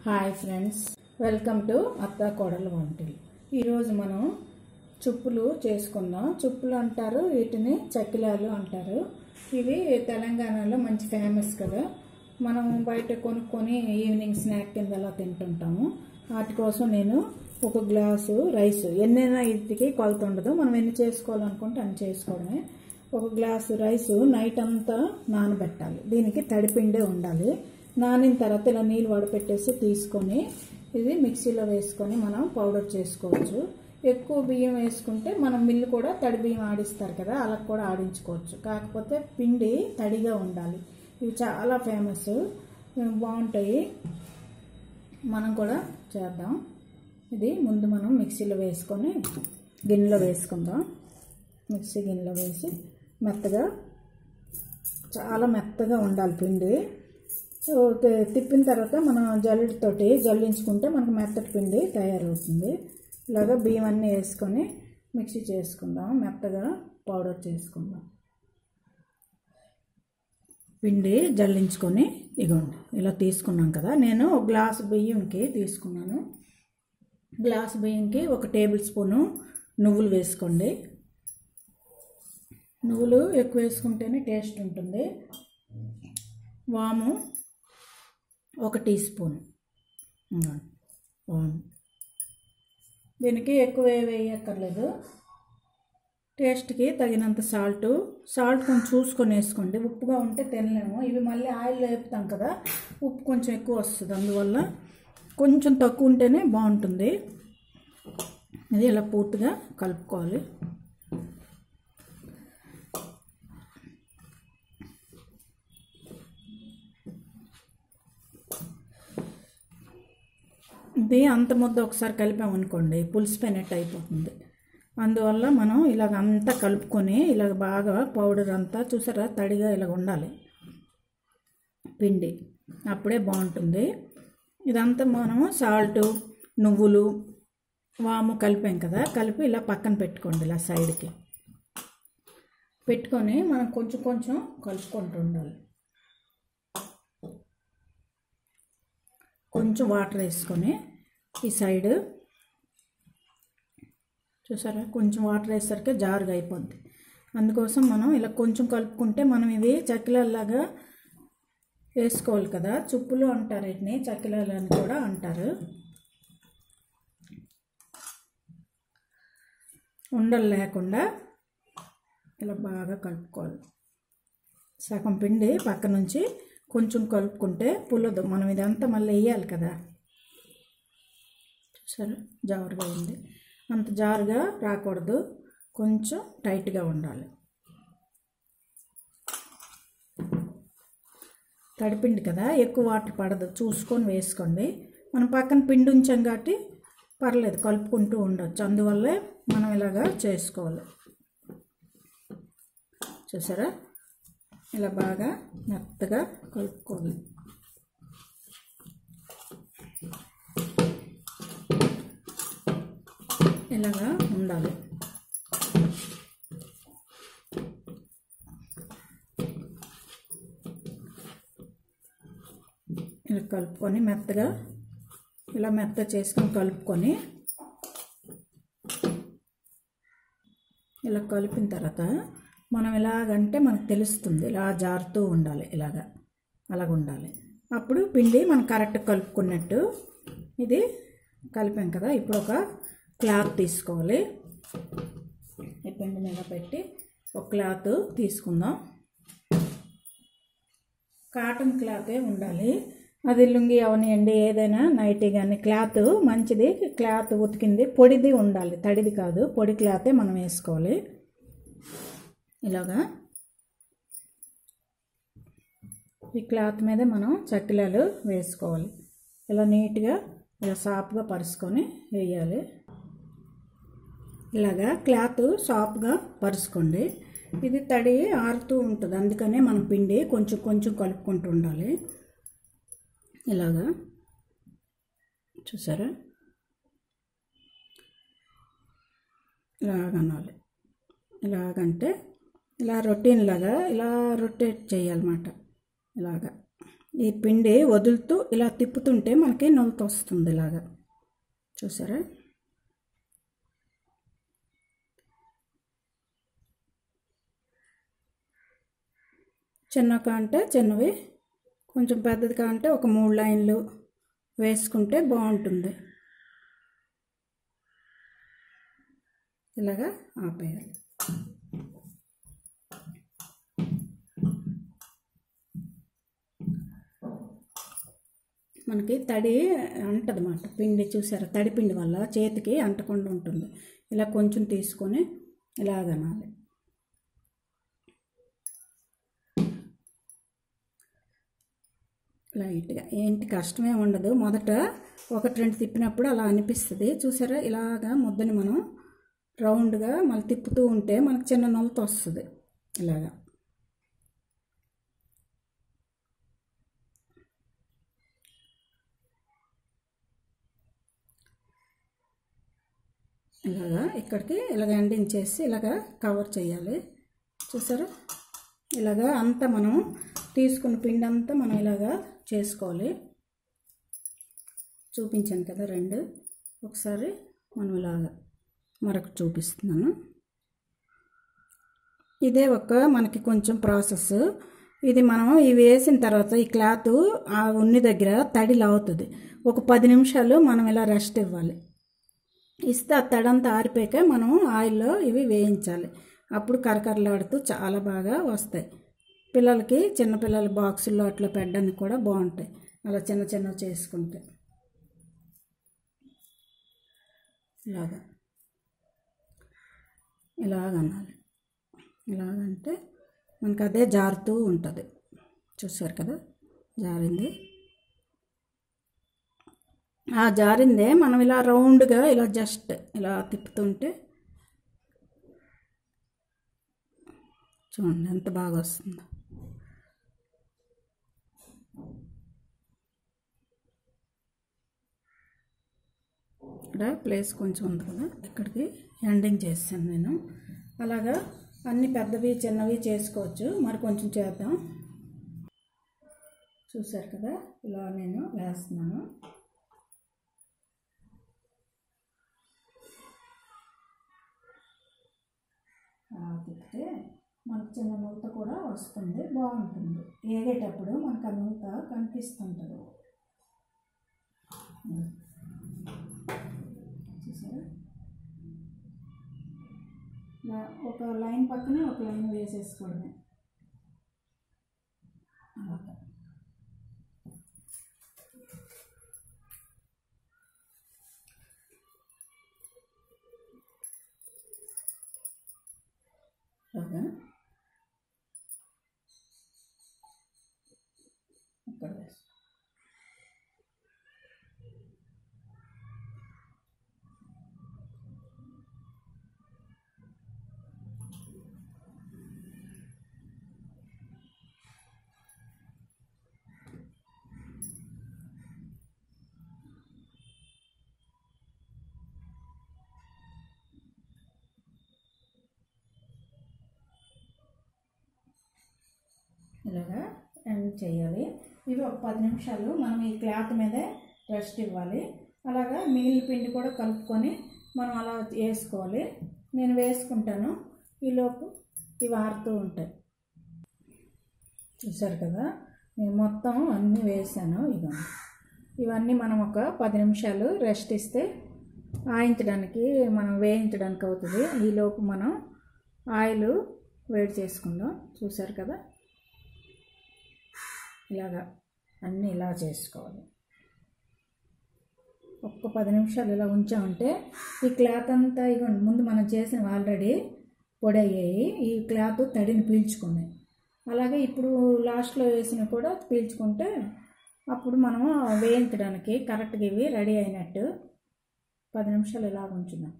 hi friends welcome to అత్త కోడల వంటలు ఈరోజు మనం చుప్పులు చేసుకుందాం చుప్పులు అంటారు వీటిని చక్కిలాలు అంటారు ఇవి తెలంగాణలో మంచి ఫేమస్ కదా మనం బయట కొనుక్కొని ఈవినింగ్ స్నాక్ కింద అలా తింటుంటాము వాటి కోసం నేను ఒక గ్లాసు రైస్ ఎన్నైనా ఇంటికి కొలత ఉండదు మనం ఎన్ని చేసుకోవాలనుకుంటే అన్ని చేసుకోవడమే ఒక గ్లాసు రైస్ నైట్ అంతా నానబెట్టాలి దీనికి తడిపిండే ఉండాలి నానిన తర్వాత ఇలా నీళ్ళు వడపెట్టేసి తీసుకొని ఇది మిక్సీలో వేసుకొని మనం పౌడర్ చేసుకోవచ్చు ఎక్కువ బియ్యం వేసుకుంటే మనం మిల్లు కూడా తడి బియ్యం ఆడిస్తారు కదా అలా కూడా ఆడించుకోవచ్చు కాకపోతే పిండి తడిగా ఉండాలి ఇవి చాలా ఫేమస్ బాగుంటాయి మనం కూడా చేద్దాం ఇది ముందు మనం మిక్సీలో వేసుకొని గిన్నెలో వేసుకుందాం మిక్సీ గిన్నెలో వేసి మెత్తగా చాలా మెత్తగా ఉండాలి పిండి సో తి- తిప్పిన తర్వాత మనం జల్లెడతోటి జల్లించుకుంటే మనకు మెత్తటి పిండి తయారవుతుంది ఇలాగా బియ్యం అన్నీ వేసుకొని మిక్సీ చేసుకుందాం మెత్తగా పౌడర్ చేసుకుందాం పిండి జల్లించుకొని ఇగోండి ఇలా తీసుకున్నాం కదా నేను ఒక గ్లాసు బియ్యంకి తీసుకున్నాను గ్లాసు బియ్యంకి ఒక టేబుల్ స్పూను నువ్వులు వేసుకోండి నువ్వులు ఎక్కువ వేసుకుంటేనే టేస్ట్ ఉంటుంది వాము ఒక టీ స్పూన్ ఇదిగోండి, వాము దీనికి ఎక్కువ ఏ వేయక్కర్లేదు టేస్ట్కి తగినంత సాల్ట్ సాల్ట్ కొంచెం చూసుకొని వేసుకోండి ఉప్పుగా ఉంటే తినలేము ఇవి మళ్ళీ ఆయిల్ వేపుతాం కదా ఉప్పు కొంచెం ఎక్కువ వస్తుంది అందువల్ల కొంచెం తక్కువ ఉంటేనే బాగుంటుంది ఇది ఇలా పూర్తిగా కలుపుకోవాలి ఇది అంత ముద్ద ఒకసారి కలిపామనుకోండి పులిసిపోయినట్టు అయిపోతుంది అందువల్ల మనం ఇలాగ అంతా కలుపుకొని ఇలాగ బాగా పౌడర్ అంతా చూసారా తడిగా ఇలాగ ఉండాలి పిండి అప్పుడే బాగుంటుంది ఇదంతా మనము సాల్ట్ నువ్వులు వాము కలిపాం కదా కలిపి ఇలా పక్కన పెట్టుకోండి ఇలా సైడ్కి పెట్టుకొని మనం కొంచెం కొంచెం కలుపుకుంటూ ఉండాలి కొంచెం వాటర్ వేసుకొని ఈ సైడ్ చూసారా కొంచెం వాటర్ వేసరికి జారుగా అయిపోద్ది అందుకోసం మనం ఇలా కొంచెం కలుపుకుంటే మనం ఇవి చక్కిలాల్లాగా వేసుకోవాలి కదా చుప్పులు అంటారు వీటిని చక్కిలాలు అని కూడా అంటారు ఉండలు లేకుండా ఇలా బాగా కలుపుకోవాలి సగం పిండి పక్క నుంచి కొంచెం కలుపుకుంటే పుల్లదు మనం ఇదంతా మళ్ళీ వేయాలి కదా చూసారా జారుగా ఉంది అంత జారుగా రాకూడదు కొంచెం టైట్గా ఉండాలి తడిపిండి కదా ఎక్కువ వాటర్ పడదు చూసుకొని వేసుకోండి మనం పక్కన పిండి ఉంచాం కాబట్టి పర్లేదు కలుపుకుంటూ ఉండొచ్చు అందువల్లే మనం ఇలాగా చేసుకోవాలి చూసారా ఇలా బాగా మెత్తగా కలుపుకోవాలి ఇలాగా ఉండాలి ఇలా కలుపుకొని మెత్తగా ఇలా మెత్త చేసుకొని కలుపుకొని ఇలా కలిపిన తర్వాత మనం ఇలాగంటే మనకు తెలుస్తుంది ఇలా జారుతూ ఉండాలి ఇలాగా అలాగ ఉండాలి అప్పుడు పిండి మనం కరెక్ట్ కలుపుకున్నట్టు ఇది కలిపాం కదా ఇప్పుడు ఒక క్లాత్ తీసుకోవాలి ఈ పిండి మీద పెట్టి ఒక క్లాత్ తీసుకుందాం కాటన్ క్లాతే ఉండాలి అది లుంగి అవనియండి ఏదైనా నైటీ కానీ క్లాత్ మంచిది క్లాత్ ఉతికింది పొడిది ఉండాలి తడిది కాదు పొడి క్లాతే మనం వేసుకోవాలి ఇలాగా ఈ క్లాత్ మీద మనం చక్కిలాలు వేసుకోవాలి ఇలా నీట్గా ఇలా సాఫ్గా పరుచుకొని వేయాలి ఇలాగా క్లాత్ సాఫ్ట్గా పరుచుకోండి ఇది తడి ఆరుతూ ఉంటుంది అందుకనే మనం పిండి కొంచెం కొంచెం కలుపుకుంటూ ఉండాలి ఇలాగా చూసారా ఇలాగనాలి ఇలాగంటే ఇలా రొటీన్ లాగా ఇలా రొటేట్ చేయాలన్నమాట ఇలాగా ఈ పిండి వదులుతూ ఇలా తిప్పుతుంటే మనకి నొలత వస్తుంది ఇలాగా చూసారా చిన్న అంటే చిన్నవి కొంచెం పెద్దది కాంటే ఒక మూడు లైన్లు వేసుకుంటే బాగుంటుంది ఇలాగా ఆపేయాలి మనకి తడి అంటదన్నమాట పిండి చూసారా తడి పిండి వల్ల చేతికి అంటకుండా ఉంటుంది ఇలా కొంచెం తీసుకొని ఇలాగనాలి లైట్గా ఏంటి కష్టమే ఉండదు మొదట ఒకటి రెండు తిప్పినప్పుడు అలా అనిపిస్తుంది చూసారా ఇలాగా ముద్దని మనం రౌండ్గా మళ్ళీ తిప్పుతూ ఉంటే మనకు చిన్న నొలత వస్తుంది ఇలాగా ఇలాగా ఇక్కడికి ఇలాగ ఎండించేసి ఇలాగా కవర్ చేయాలి చూసారా ఇలాగా అంతా మనం తీసుకున్న పిండి అంతా మనం ఇలాగా చేసుకోవాలి చూపించాను కదా రెండు ఒకసారి మనం ఇలాగా మరొక చూపిస్తున్నాను ఇదే ఒక మనకి కొంచెం ప్రాసెస్ ఇది మనం ఇవి వేసిన తర్వాత ఈ క్లాత్ ఆ ఉన్ని దగ్గర తడి లాగుతుంది ఒక పది నిమిషాలు మనం ఇలా రెస్ట్ ఇవ్వాలి ఇస్తే ఆ తడంతా ఆరిపోయాక మనం ఆయిల్లో ఇవి వేయించాలి అప్పుడు కరకరలాడుతూ చాలా బాగా వస్తాయి పిల్లలకి చిన్నపిల్లల బాక్సుల్లో అట్లా పెట్టడానికి కూడా బాగుంటాయి అలా చిన్న చిన్నవి చేసుకుంటే ఇలాగా ఇలాగనాలి ఇలాగంటే మనకు అదే జారుతూ ఉంటుంది చూసారు కదా జారింది ఆ జారిందే మనం ఇలా రౌండ్గా ఇలా జస్ట్ ఇలా తిప్పుతుంటే చూడండి ఎంత బాగా వస్తుందో ఇక్కడ ప్లేస్ కొంచెం ఉంది కదా ఇక్కడికి ఎండింగ్ చేస్తాను నేను అలాగా అన్ని పెద్దవి చిన్నవి చేసుకోవచ్చు మరి కొంచెం చేద్దాం చూసారు కదా ఇలా నేను వేస్తున్నాను అలా తిప్పితే మనకు చిన్న నూత కూడా వస్తుంది బాగుంటుంది ఏగేటప్పుడు మనకు ఆ నూత కనిపిస్తుంటుంది చూసారా ఇలా ఒక లైన్ పక్కన ఒక లైన్ వేసేసుకోవడమే అలాగా అలాగా ఇక్కడ వేసుకో ఇలాగా ఎండ్ చేయాలి ఇవి ఒక పది నిమిషాలు మనం ఈ క్లాత్ మీదే రెస్ట్ ఇవ్వాలి అలాగా మిగిలిన పిండి కూడా కలుపుకొని మనం అలా వేసుకోవాలి నేను వేసుకుంటాను ఈలోపు ఇవి ఆరుతూ ఉంటాయి చూసారు కదా నేను మొత్తం అన్నీ వేసాను ఇవన్నీ ఇవన్నీ మనం ఒక పది నిమిషాలు రెస్ట్ ఇస్తే ఆయించడానికి మనం వేయించడానికి అవుతుంది ఈలోపు మనం ఆయిల్ వేడి చేసుకుందాం చూసారు కదా ఇలాగా అన్నీ ఇలా చేసుకోవాలి ఒక్క పది నిమిషాలు ఇలా ఉంచామంటే ఈ క్లాత్ అంతా ఇగోండి ముందు మనం చేసిన ఆల్రెడీ పొడి అయ్యాయి ఈ క్లాత్ తడిని పీల్చుకున్నాయి అలాగే ఇప్పుడు లాస్ట్లో వేసిన కూడా పీల్చుకుంటే అప్పుడు మనం వేయించడానికి కరెక్ట్గా ఇవి రెడీ అయినట్టు పది నిమిషాలు ఇలా ఉంచుదాం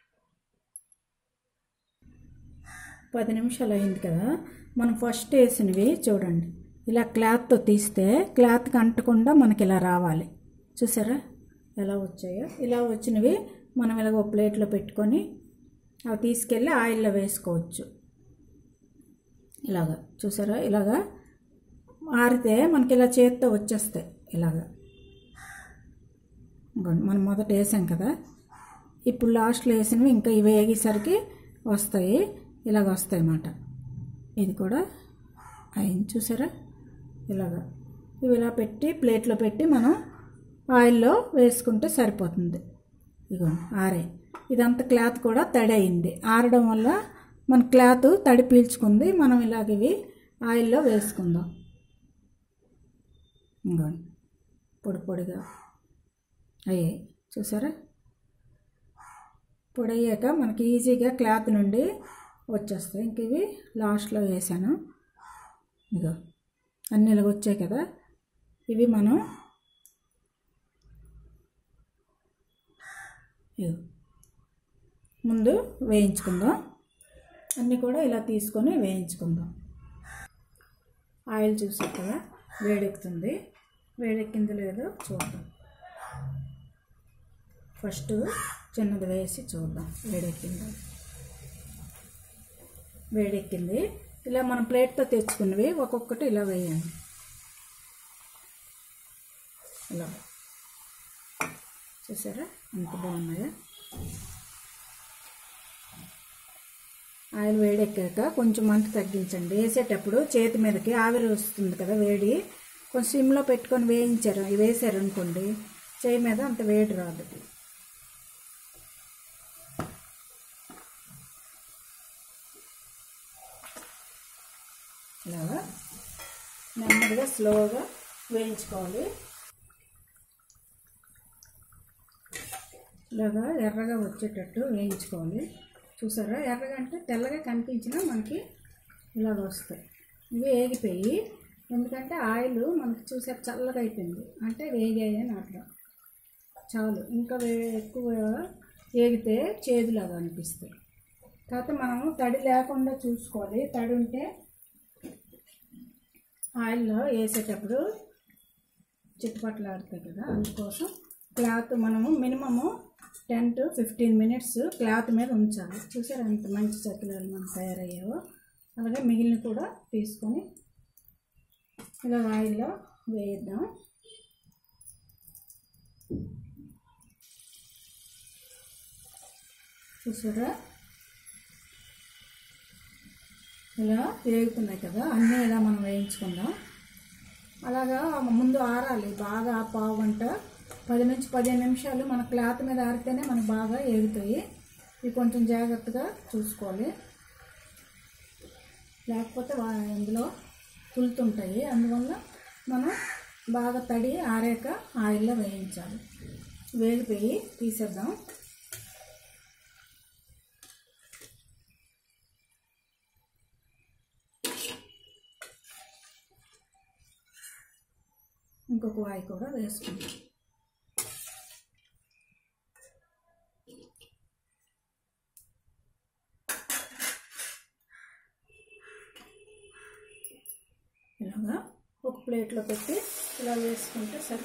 పది నిమిషాలు అయింది కదా మనం ఫస్ట్ వేసినవి చూడండి ఇలా క్లాత్తో తీస్తే క్లాత్కి అంటకుండా మనకి ఇలా రావాలి చూసారా ఎలా వచ్చాయో ఇలా వచ్చినవి మనం ఇలాగ ఒక ప్లేట్లో పెట్టుకొని అవి తీసుకెళ్ళి ఆయిల్లో వేసుకోవచ్చు ఇలాగా చూసారా ఇలాగా ఆరితే మనకి ఇలా చేత్తో వచ్చేస్తాయి ఇలాగా ఇదిగోండి మనం మొదట వేసాం కదా ఇప్పుడు లాస్ట్లో వేసినవి ఇంకా ఇవి వేగేసరికి వస్తాయి ఇలాగ వస్తాయి అన్నమాట ఇది కూడా అయింది చూసారా ఇలాగా ఇవి ఇలా పెట్టి ప్లేట్లో పెట్టి మనం ఆయిల్లో వేసుకుంటే సరిపోతుంది ఇగో ఆరే ఇదంతా క్లాత్ కూడా తడి అయింది ఆరడం వల్ల మన క్లాత్ తడి పీల్చుకుంది మనం ఇలాగ ఇవి ఆయిల్లో వేసుకుందాం ఇంకోండి పొడి పొడిగా అయ్యాయి చూసారా పొడి అయ్యాక మనకి ఈజీగా క్లాత్ నుండి వచ్చేస్తాయి ఇంక ఇవి లాస్ట్లో వేసాను ఇగో అన్నీ ఇలాగ వచ్చాయి కదా ఇవి మనం ఇగో ముందు వేయించుకుందాం అన్నీ కూడా ఇలా తీసుకొని వేయించుకుందాం ఆయిల్ చూసారు కదా వేడెక్కుతుంది వేడెక్కింది లేదో చూద్దాం ఫస్ట్ చిన్నది వేసి చూద్దాం వేడెక్కిందో వేడెక్కింది ఇలా మనం ప్లేట్తో తెచ్చుకున్నవి ఒక్కొక్కటి ఇలా వేయండి ఇలా చూసారా ఎంత బాగున్నాయా ఆయిల్ వేడెక్కాక కొంచెం మంట తగ్గించండి వేసేటప్పుడు చేతి మీదకి ఆవిరి వస్తుంది కదా వేడి కొంచెం సిమ్లో పెట్టుకొని వేయించారు ఇవి వేసారు అనుకోండి చేయి మీద అంత వేడి రాదు ఇలాగా నెమ్మదిగా స్లోగా వేయించుకోవాలి ఇలాగా ఎర్రగా వచ్చేటట్టు వేయించుకోవాలి చూసారా ఎర్రగా అంటే తెల్లగా కనిపించినా మనకి ఇలాగ వస్తాయి ఇవి వేగిపోయి ఎందుకంటే ఆయిల్ మనకి చూసారు చల్లగా అయిపోయింది అంటే వేగాయి అని అర్థం చాలు ఇంకా వే ఎక్కువ వేగితే చేదులాగా అనిపిస్తాయి కాకపోతే మనం తడి లేకుండా చూసుకోవాలి తడి ఉంటే ఆయిల్లో వేసేటప్పుడు చిట్టుపట్లాడుతాయి కదా అందుకోసం క్లాత్ మనము minimum ten to fifteen minutes cloth మీద ఉంచాలి చూసారు ఎంత మంచి చక్కెరలు మనకు తయారయ్యావో అలాగే మిగిలిన కూడా తీసుకొని ఇలా ఆయిల్లో వేయిద్దాం చూసారా ఇలా వేగుతున్నాయి కదా అన్నీ ఇలా మనం వేయించుకుందాం అలాగా ముందు ఆరాలి బాగా పావు గంట పది నుంచి పదిహేను నిమిషాలు మన క్లాత్ మీద ఆరితేనే మనకు బాగా ఏగుతాయి ఇవి కొంచెం జాగ్రత్తగా చూసుకోవాలి లేకపోతే వా- ఇందులో పులుతుంటాయి అందువల్ల మనం బాగా తడి ఆరాక ఆయిల్లో వేయించాలి వేగిపోయి తీసేద్దాం ఇంకొక వాయి కూడా వేసుకుందాం ఇలాగా ఒక ప్లేట్లో పెట్టి ఇలా వేసుకుంటే సరి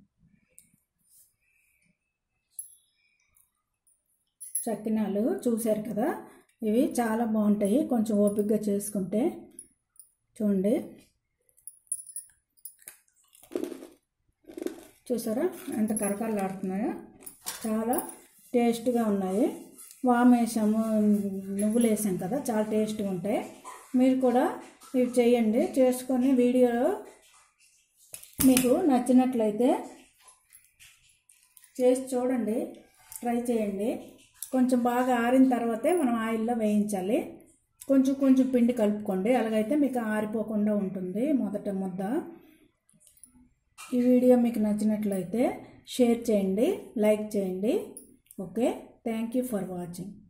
చక్కినాలు చూశారు కదా ఇవి చాలా బాగుంటాయి కొంచెం ఓపికగా చేసుకుంటే చూడండి చూసారా ఎంత కరకరలాడుతున్నాయో చాలా టేస్ట్గా ఉన్నాయి వామేసాము నువ్వులు వేసాం కదా చాలా టేస్ట్గా ఉంటాయి మీరు కూడా ఇవి చేయండి చేసుకొని వీడియో మీకు నచ్చినట్లయితే చేసి చూడండి ట్రై చేయండి కొంచెం బాగా ఆరిన తర్వాతే మనం ఆయిల్లో వేయించాలి కొంచెం కొంచెం పిండి కలుపుకోండి అలాగైతే మీకు ఆరిపోకుండా ఉంటుంది మొదట ముద్ద ఈ వీడియో మీకు నచ్చినట్లయితే షేర్ చేయండి లైక్ చేయండి okay thank you for watching